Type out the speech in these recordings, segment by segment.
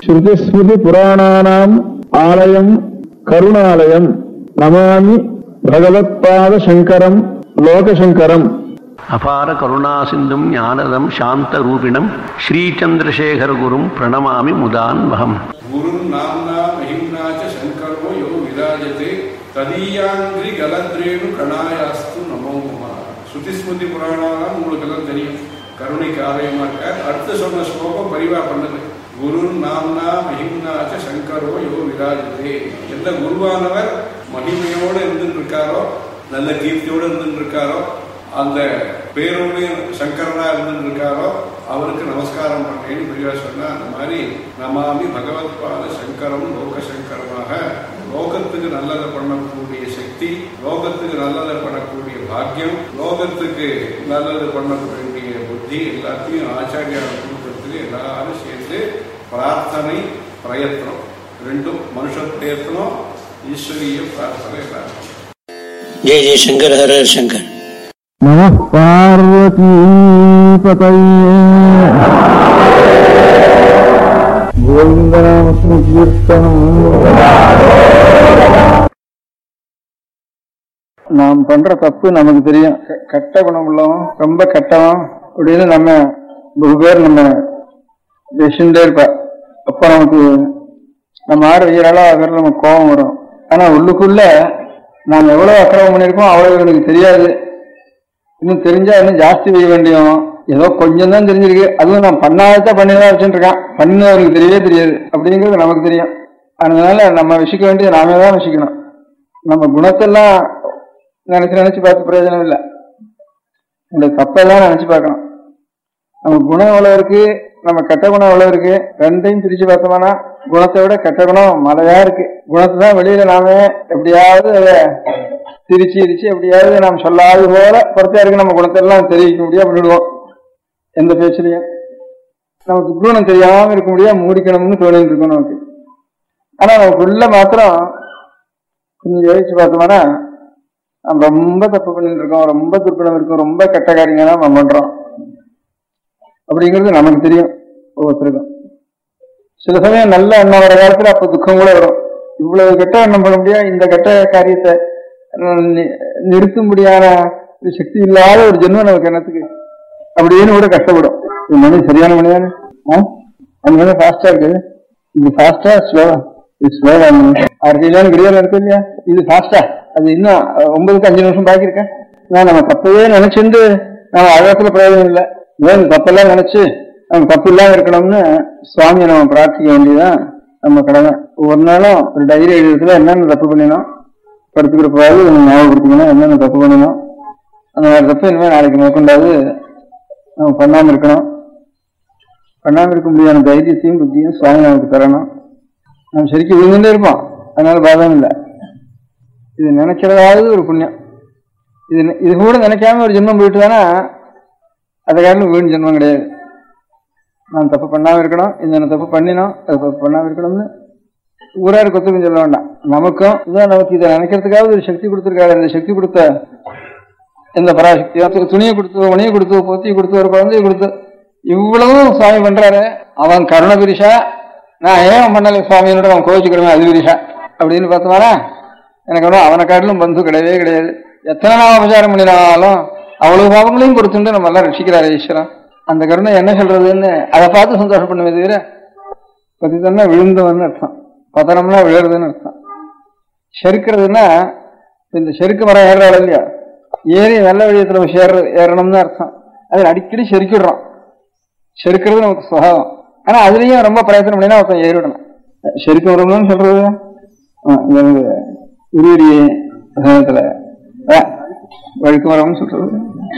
ஸ்ருதிஸ்மிருதி புராணானாம் ஆலயம் கருணாலயம் நமாமி பகவத்பாத சங்கரம் லோகசங்கரம் அபார கருணா சிந்தும் ஞானதம் சாந்த ரூபிணம் ஸ்ரீச்சந்திரசேகர குரும் பிரணமாமி முதான்வகம் गुरुं नाम्ना महिम्ना च शङ्करो यो विराजते ததீயாங்கிரி கலத்ரேணு கணாயாஸ்து நமோ நம ஸ்ருதிஸ்மிருதி புராணாலாம் உங்களுக்கு எல்லாம் தெரியும் கருணைக்கு ஆலயமா இருக்கார் அடுத்து சொன்ன ஸ்லோகம் பரிவா பண்ணது குரு நாம்னா மகிம்னாச்ச சங்கரோ யோ விராஜதே எந்த குருவானவர் மகிமையோடு இருந்துட்டு இருக்காரோ நல்ல கீர்த்தியோடு இருந்துட்டு இருக்காரோ அந்த பேரோடு சங்கரனா இருந்துட்டு இருக்காரோ அவருக்கு நமஸ்காரம் பண்றேன்னு பெரியவா சொன்னா அந்த மாதிரி நமாமி பகவத்பாத சங்கரம் லோக சங்கரமாக லோகத்துக்கு நல்லதை பண்ணக்கூடிய சக்தி லோகத்துக்கு நல்லதை பண்ணக்கூடிய பாக்கியம் லோகத்துக்கு நல்லது பண்ணக்கூடிய புத்தி எல்லாத்தையும் ஆச்சாரியார் கொடுக்கறதுக்கு எல்லாரும் சேர்ந்து பிரார்த்தனை பிரயத்னம் ரெண்டும் மனுஷ பிரயத்னம் ஈஸ்வரிய பிரார்த்தனை எல்லாரும் जय जय शंकर हर हर शंकर நம பார்வதி கோவிந்தநாம கீர்த்தனம் நாம் பண்ற தப்பு நமக்கு தெரியும் க- கெட்ட குணம் உள்ளவன் ரொம்ப கெட்டவன் அப்படின்னு நம்ம பகு பேர் நம்ம பேசிட்டே இருப்பா அப்ப நமக்கு நம்ம ஆறு வெயிலால அதில் நமக்கு கோபம் வரும் ஆனா உள்ளுக்குள்ள நாம் எவ்வளவு அக்கிரமம் பண்ணியிருக்கோம் அவ்வளவு எனக்கு தெரியாது இன்னும் தெரிஞ்சா இன்னும் ஜாஸ்தி செய்ய வேண்டியும் ஏதோ கொஞ்சம் தான் தெரிஞ்சிருக்கு அதுவும் நான் பண்ணாதான் பண்ணிதான் வச்சுட்டு இருக்கான் பண்ணவருக்கு தெரியவே தெரியாது அப்படிங்கிறது நமக்கு தெரியும் அதனால நம்ம விஷிக்க வேண்டியது நாமே தான் விஷிக்கணும் நம்ம குணத்தெல்லாம் நினைச்சு நினைச்சு பார்த்து பிரயோஜனம் இல்லை நம்முடைய தப்பெல்லாம் நினைச்சு பார்க்கணும் நம்ம குணம் எவ்வளவு இருக்கு நம்ம கெட்ட குணம் எவ்வளவு இருக்கு ரெண்டையும் பிரிச்சு பார்த்தோம்னா குணத்தை விட கெட்ட குணம் மழையா இருக்கு குணத்தை தான் வெளியில நாம எப்படியாவது அதை திரிச்சு இரிச்சு எப்படியாவது நாம் சொல்லாத போல பொறுத்தா இருக்கு நம்ம குணத்தை எல்லாம் தெரிவிக்க முடியாது பண்ணிடுவோம் எந்த பேச்சுலையும் நமக்கு குணம் தெரியாம இருக்க முடியாது மூடிக்கணும்னு தோணிட்டு இருக்கும் நமக்கு ஆனா நமக்குள்ள மாத்திரம் கொஞ்சம் யோசிச்சு பார்த்தோம்னா நம்ம ரொம்ப தப்பு பண்ணிட்டு இருக்கோம் ரொம்ப துர்க்குணம் இருக்கும் ரொம்ப கெட்ட காரியங்கள் தான் நம்ம பண்றோம் அப்படிங்கிறது நமக்கு தெரியும் ஒவ்வொருத்தருக்கும் சில சமயம் நல்ல எண்ணம் வர காலத்துல அப்ப துக்கம் கூட வரும் இவ்வளவு கெட்ட எண்ணம் பண்ண முடியாது இந்த கெட்ட காரியத்தை உம், நி- நிறுத்தும்படியான ஒரு சக்தி இல்லாத ஒரு ஜென்மம் நமக்கு என்னத்துக்கு அப்படின்னு கூட கஷ்டப்படும் இது மணி சரியான மணிதானே அந்த மணி ஃபாஸ்டா இருக்கு இது ஃபாஸ்டா ஸ்லோவா இது ஸ்லோவா ஆறு கிலோன்னு கிடையாது இருக்கு இல்லையா இது ஃபாஸ்டா அது இன்னும் அஹ், ஒன்பதுக்கு அஞ்சு நிமிஷம் பாக்கி இருக்கேன் நான் நம்ம தப்பவே நினைச்சிருந்து நம்ம அழகத்துல பிரயோஜனம் இல்லை ஏன் தப்பெல்லாம் நினைச்சு நம்ம தப்பு இல்லாம இருக்கணும்னு சுவாமியை நம்ம பிரார்த்திக்க வேண்டியதுதான் நம்ம கடமை ஒவ்வொரு நாளும் ஒரு டைரி எழுதுறதுல என்னென்ன தப்பு பண்ணினோம் படுத்துக்கிற போது ஞாபகப்படுத்திக்கணும் என்னென்ன தப்பு பண்ணணும் அந்த மாதிரி தப்பு இனிமேல் நாளைக்கு மேற்கொண்டாவது நம்ம பண்ணாம இருக்கணும் பண்ணாம இருக்க முடியாத தைரியத்தையும் புத்தியும் சுவாமி நமக்கு தரணும் நம்ம சரிக்கு விழுந்துட்டே இருப்போம் அதனால பாதம் இல்லை இது நினைக்கிறதாவது ஒரு புண்ணியம் இது நி- இது கூட நினைக்காம ஒரு ஜென்மம் போயிட்டு தானே அதை காரணம் வீண் ஜென்மம் கிடையாது நான் தப்பு பண்ணாம இருக்கணும் இந்த தப்பு பண்ணினோம் அது தப்பு பண்ணாம இருக்கணும்னு ஊரார் கொத்துக்கும் சொல்ல வேண்டாம் நமக்கும் இதான் நமக்கு இதை நினைக்கிறதுக்காவது ஒரு சக்தி கொடுத்துருக்காரு இந்த சக்தி கொடுத்த இந்த பராசக்தியோ து- துணியை கொடுத்து உணியை கொடுத்து பொத்தியை கொடுத்து ஒரு குழந்தையை கொடுத்து இவ்வளவும் சுவாமி பண்றாரு அவன் கருண பிரிஷா நான் ஏன் பண்ணல சுவாமியோட அவன் கோவிச்சுக்கிறவன் அது பிரிஷா அப்படின்னு பார்த்தோம்னா எனக்கு ஒன்றும் அவனை காட்டிலும் பந்து கிடையவே கிடையாது எத்தனை நாள் உபச்சாரம் பண்ணினாலும் அவ்வளவு பாவங்களையும் பொறுத்துட்டு நம்ம எல்லாம் ரசிக்கிறாரு ஈஸ்வரன் அந்த கருணை என்ன சொல்றதுன்னு அதை பார்த்து சந்தோஷப்படுமே தவிர பதித்தம்னா விழுந்தவன்னு அர்த்தம் பதனம்னா விழுறதுன்னு அர்த்தம் செருக்கிறதுன்னா இந்த செருக்கு மரம் ஏறுறாள் இல்லையா ஏறி நல்ல வழியத்துல நம்ம சேர ஏறணும்னு அர்த்தம் அது அடிக்கடி செருக்கிடுறோம் செருக்கிறது நமக்கு சுகாவம் ஆனா அதுலயும் ரொம்ப பிரயத்தனம் பண்ணினா ஒருத்தன் ஏறிவிடணும் செருக்கு மரம்னு சொல்றது ஆ, இங்க வந்து உருவடி சமயத்துல ஆ, வழுக்கு மரம்னு சொல்றது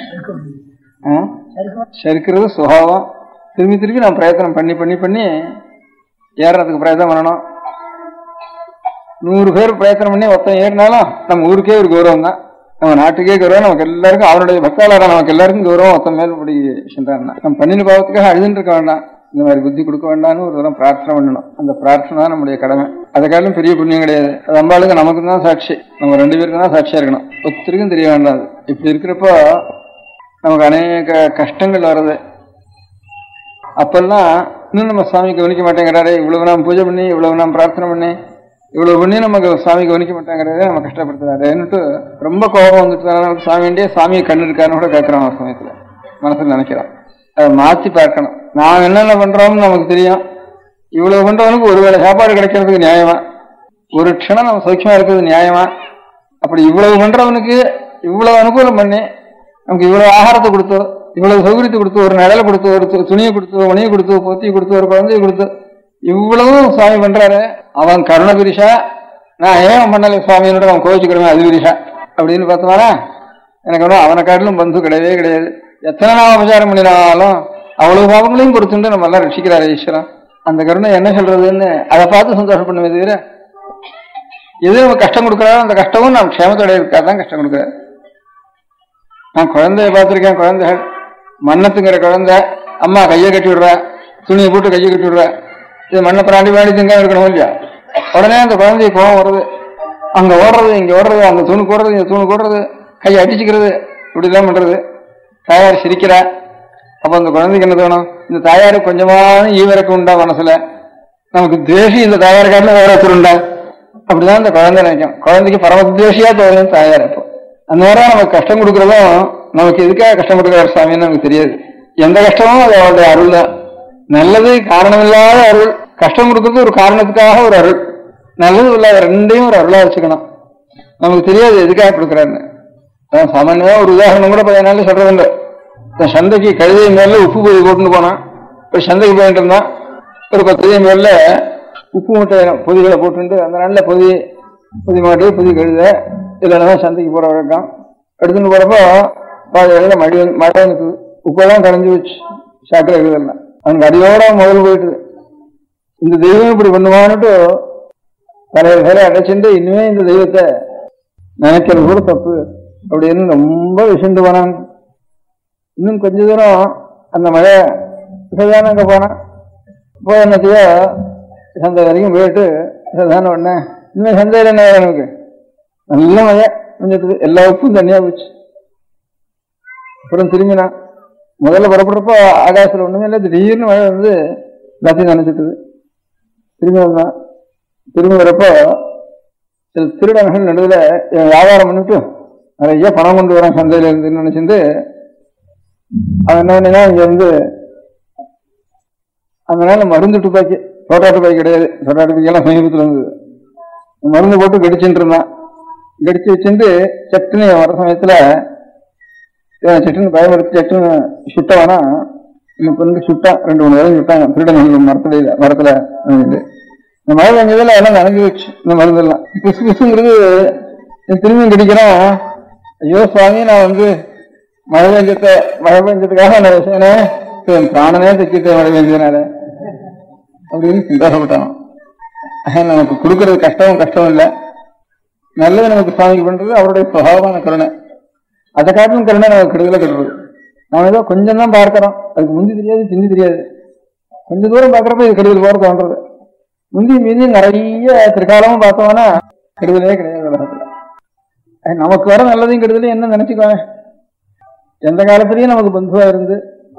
ஆ? செருக்கிறது சுகாவம் திரும்பி திரும்பி நான் பிரயத்தனம் பண்ணி பண்ணி பண்ணி ஏறுறதுக்கு பிரயத்தனம் பண்ணணும் நூறு பேர் பிரயத்தனம் பண்ணி ஒருத்தன் ஏறினாலும் நம்ம ஊருக்கே ஒரு கௌரவம் தான் நம்ம நாட்டுக்கே கௌரவம் நமக்கு எல்லாருக்கும் அவருடைய பக்தாளர் நமக்கு எல்லாருக்கும் கௌரவம் ஒருத்தன் மேல் இப்படி சென்றாருன்னா நம்ம பண்ணின பாவத்துக்காக அழுதுன்னு இருக்க வேண்டாம் இந்த மாதிரி புத்தி கொடுக்க வேண்டாம்னு ஒரு தரம் பிரார்த்தனை பண்ணணும் அந்த பிரார்த்தனை தான் நம்முடைய கடமை அதை காட்டிலும் பெரிய புண்ணியம் கிடையாது அது அம்பாளுக்கு நமக்கு தான் சாட்சி நம்ம ரெண்டு பேருக்கு தான் சாட்சியா இருக்கணும் ஒருத்தருக்கும் தெரிய வேண்டாம் அது. இப்படி இருக்கிறப்போ நமக்கு அநேக கஷ்டங்கள் வருது அப்பெல்லாம் இன்னும் நம்ம சாமி கவனிக்க மாட்டேங்கிறாரு இவ்வளவு நாம் பூஜை பண்ணி இவ்வளவு நாம் பிரார்த்தனை பண்ணி இவ்வளவு பண்ணி நமக்கு சாமி கவனிக்க மாட்டேங்கிறாரு நம்ம கஷ்டப்படுத்துறாருன்னுட்டு ரொம்ப கோபம் வந்துட்டு நமக்கு சாமியிண்டே சாமியை கண்ணு இருக்காருன்னு கூட கேட்கறான் ஒரு சமயத்துல மனசுல நினைக்கிறான் அதை மாத்தி பார்க்கணும் நாம் என்னென்ன பண்றோம்னு நமக்கு தெரியும் இவ்வளவு பண்றவனுக்கு ஒருவேளை சாப்பாடு கிடைக்கிறதுக்கு நியாயமா ஒரு க்ஷணம் நம்ம சௌக்கியமா இருக்கிறது நியாயமா அப்படி இவ்வளவு பண்றவனுக்கு இவ்வளவு அனுகூலம் பண்ணி நமக்கு இவ்வளவு ஆகாரத்தை கொடுத்து இவ்வளவு சௌகரியத்தை கொடுத்து ஒரு நிழலை கொடுத்து ஒரு து- துணியை கொடுத்து ஒரு மணியை கொடுத்து பொத்தி கொடுத்து ஒரு குழந்தையை கொடுத்து இவ்வளவும் சுவாமி பண்றாரு அவன் கருண பிரிஷா நான் ஏன் பண்ணலை சுவாமியோட அவன் கோவிச்சுக்கிறவன் அது பிரிஷா அப்படின்னு பார்த்தோம்னா எனக்கு ஒன்றும் அவனை காட்டிலும் பந்து கிடையவே கிடையாது எத்தனை நாள் உபச்சாரம் பண்ணினாலும் அவ்வளவு பாவங்களையும் பொறுத்துட்டு நம்ம எல்லாம் ரட்சிக்கிறாரு ஈஸ்வரன் அந்த கருணை என்ன சொல்றதுன்னு அதை பார்த்து சந்தோஷப்படுமே தவிர எது நம்ம கஷ்டம் கொடுக்குறாரோ அந்த கஷ்டமும் நாம் க்ஷேமத்தோட இருக்காதான் கஷ்டம் கொடுக்குறாரு நான் குழந்தைய பார்த்திருக்கேன் குழந்தைகள் மண்ணத்துங்கிற குழந்தை அம்மா கையை கட்டி விடுறா துணியை போட்டு கையை கட்டி விடுறா இது மண்ணை பிராண்டி பிராண்டி திங்க இருக்கணும் இல்லையா உடனே அந்த குழந்தைய கோவம் வருது அங்க ஓடுறது இங்க ஓடுறது அந்த தூணு ஓடுறது இந்த தூணு ஓடுறது கையை அடிச்சுக்கிறது இப்படிலாம் பண்றது தாயார் சிரிக்கிறா அப்ப அந்த குழந்தைக்கு என்ன தோணும் இந்த தாயாருக்கு கொஞ்சமான ஈவிரக்கு உண்டா மனசுல நமக்கு தேசி இந்த தாயார் காட்டிலும் வேற ஒருத்தர் உண்டா அப்படிதான் இந்த குழந்தை நினைக்கும் குழந்தைக்கு பரமத்வேஷியா தோணும் தாயார் அப்போ அந்த நேரம் நமக்கு கஷ்டம் கொடுக்கறதும் நமக்கு எதுக்காக கஷ்டம் கொடுக்குறாரு சாமின்னு நமக்கு தெரியாது எந்த கஷ்டமும் அது அவருடைய அருள் தான் நல்லது காரணமில்லாத அருள் கஷ்டம் கொடுக்கறது ஒரு காரணத்துக்காக ஒரு அருள் நல்லது இல்லாத ரெண்டையும் ஒரு அருளா வச்சுக்கணும் நமக்கு தெரியாது எதுக்காக கொடுக்குறாருன்னு அதான் சாமானியமா ஒரு உதாரணம் கூட பதினாலு நாள் சொல்றது இல்லை இந்த சந்தைக்கு கழுதை மேல உப்பு பொதி போட்டுன்னு போனான் ஒரு சந்தைக்கு போயிட்டு இருந்தான் ஒரு பத்து மேல உப்பு மூட்டை பொதிகளை போட்டுட்டு அந்த நாள்ல பொதி பொதி மாட்டு பொதி கழுத இதெல்லாம் சந்தைக்கு போற வழக்கம் எடுத்துன்னு போறப்போ பாதையில மழை வந்து- மழை வந்து உப்பெல்லாம் கரைஞ்சு வச்சு சாக்கில் எழுதலாம் அவனுக்கு அடியோட முதல் போயிட்டு இந்த தெய்வம் இப்படி பண்ணுவான்னுட்டு தலையில வேலை அடைச்சிட்டு இனிமே இந்த தெய்வத்தை நினைக்கிறது கூட தப்பு அப்படின்னு ரொம்ப விஷண்டு போனாங்க இன்னும் கொஞ்ச தூரம் அந்த மழை இப்பதானே அங்க போனான் போய் என்னத்தையோ சந்தை வரைக்கும் போயிட்டு தானே உடனே இன்னும் சந்தையில் என்ன வேலை நமக்கு நல்ல மழை கொஞ்சத்துக்கு எல்லா உப்பும் தனியா போச்சு அப்புறம் திரும்பினான் முதல்ல புறப்படுறப்போ ஆகாசத்துல ஒண்ணுமே இல்லை திடீர்னு மழை வந்து எல்லாத்தையும் நினைச்சிட்டுது திரும்பி வந்தான் திரும்பி வரப்போ சில திருடர்கள் நடுவில் இவன் வியாபாரம் பண்ணிட்டு நிறைய பணம் கொண்டு வரான் சந்தையில இருந்து நினைச்சிட்டு அவன் என்ன பண்ணினா இங்க இருந்து அந்த நேரம் மருந்து துப்பாக்கி தோட்டா துப்பாக்கி கிடையாது தோட்டா துப்பாக்கி எல்லாம் சமீபத்தில் இருந்தது மருந்து போட்டு கடிச்சுட்டு இருந்தான் கடிச்சு வச்சுட்டு சட்டுன்னு இவன் வர சமயத்துல இவன் சட்டுன்னு பயமுறுத்தி சட்டுன்னு சுட்டவனா இன்னும் வந்து சுட்டான் ரெண்டு மூணு வேலை சுட்டாங்க திருடன் மரத்துல மரத்துல இது. இந்த மழை பெஞ்சதுல எல்லாம் நனைஞ்சு வச்சு இந்த மருந்தெல்லாம் பிசு பிசுங்கிறது இவன் திரும்பியும் கடிக்கிறான் ஐயோ சுவாமி நான் வந்து மழை பெஞ்சத்தை மழை பெஞ்சதுக்காக நான் விஷயனே என் பிராணனே தைக்கிட்டேன் மழை பெஞ்சதுனால அப்படின்னு சந்தோஷப்பட்டான் ஆஹ் நமக்கு கொடுக்கறது கஷ்டமும் கஷ்டம் இல்லை நல்லது நமக்கு சுவாமிக்கு பண்றது அவருடைய சுபாவமான கருணை அதை காட்டிலும் கருணை நமக்கு கெடுதல கெடுறது நாம ஏதோ கொஞ்சம் தான் பார்க்கிறோம் அதுக்கு முந்தி தெரியாது பிந்தி தெரியாது கொஞ்ச தூரம் பார்க்கறப்ப இது கெடுதல் போற தோன்றது முந்தி மீதி நிறைய திருக்காலமும் பார்த்தோம்னா கெடுதலே கிடையாது உலகத்துல அஹ் நமக்கு வர நல்லதையும் கெடுதலையும் என்ன நினைச்சுக்குவாங்க எந்த காலத்திலயும் நமக்கு பந்துவா இருந்து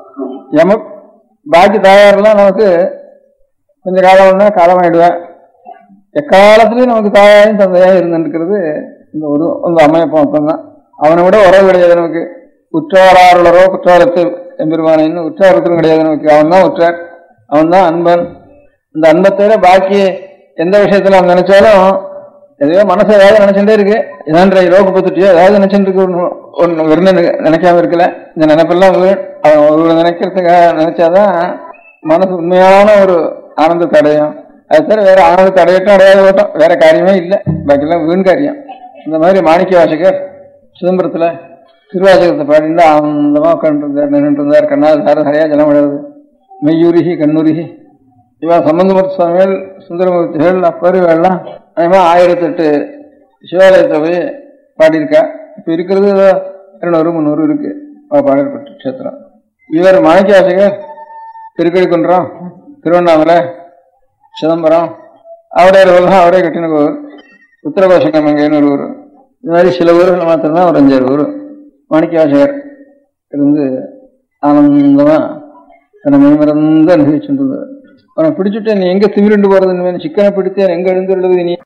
எம பாக்கி தாயாரெல்லாம் நமக்கு கொஞ்ச காலம்னா காலமாயிடுவேன் எக்காலத்திலயும் நமக்கு தாயாரும் தந்தையாக இருந்துருக்கிறது இந்த ஒரு இந்த அம்மையப்பன் ஒருத்தன் தான் அவனை விட உறவு கிடையாது நமக்கு உற்றாராருளரோ குற்றாலத்து எம்பெருமானின்னு உற்றாரத்திலும் கிடையாது நமக்கு அவன் தான் உற்றார் அவன் தான் அன்பன் இந்த அன்பை தவிர பாக்கி எந்த விஷயத்துல அவன் நினைச்சாலும் எதையோ மனசு ஏதாவது நினைச்சுட்டே இருக்கு இதான்ற ரோக பத்துட்டியோ ஏதாவது நினைச்சுட்டு இருக்கு ஒண்ணு ஒண்ணு வெறும் நினைக்காம இருக்கல இந்த நினைப்பெல்லாம் வீண். அவன் ஒரு நினைக்கிறதுக்காக நினைச்சாதான் மனசு உண்மையான ஒரு ஆனந்தத்தை அடையும் அது தவிர வேற ஆனந்தத்தை அடையட்டும் அடையாத ஓட்டம் வேற காரியமே இல்லை பாக்கியெல்லாம் வீண் காரியம் இந்த மாதிரி மாணிக்க வாசகர் சிதம்பரத்துல திருவாசகத்தை பாடிட்டு ஆனந்தமா உட்காந்துருந்தார் நின்றுட்டு இருந்தார் கண்ணால் சார சரியா ஜலம் விழுது மெய்யுருகி கண்ணுருகி இவன் சம்பந்தமூர்த்தி சுவாமிகள் சுந்தரமூர்த்திகள் அப்பர் இவெல்லாம் அதேமாதிரி ஆயிரத்தெட்டு சிவாலயத்தை போய் பாடியிருக்கா இப்போ இருக்கிறது ஏதோ இருநூறு முந்நூறு இருக்கு அவ பாடல்பட்ட க்ஷேத்திரம் இவர் மாணிக்காசகர் திருக்கடிக்குன்றம் திருவண்ணாமலை சிதம்பரம் அவரே தான் அவரே கட்டின ஊர் உத்தரகோஷங்கம் எங்கேன்னு ஒரு ஊர் இது மாதிரி சில ஊர்கள் மாத்திரம்தான் ஒரு அஞ்சாறு ஊர் மாணிக்கவாசகர் இருந்து ஆனந்தமா தன்னை மெய்மறந்து அனுபவிச்சுட்டு அவனை பிடிச்சுட்டு நீ எங்க திமிருண்டு போறதுன்னு சிக்கனை பிடித்தேன் எங்க எழுந்துள்ளது நீ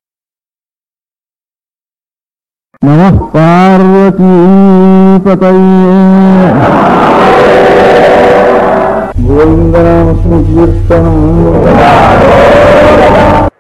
நம பார்வதி பதையே கோவிந்தநாம கீர்த்தனம்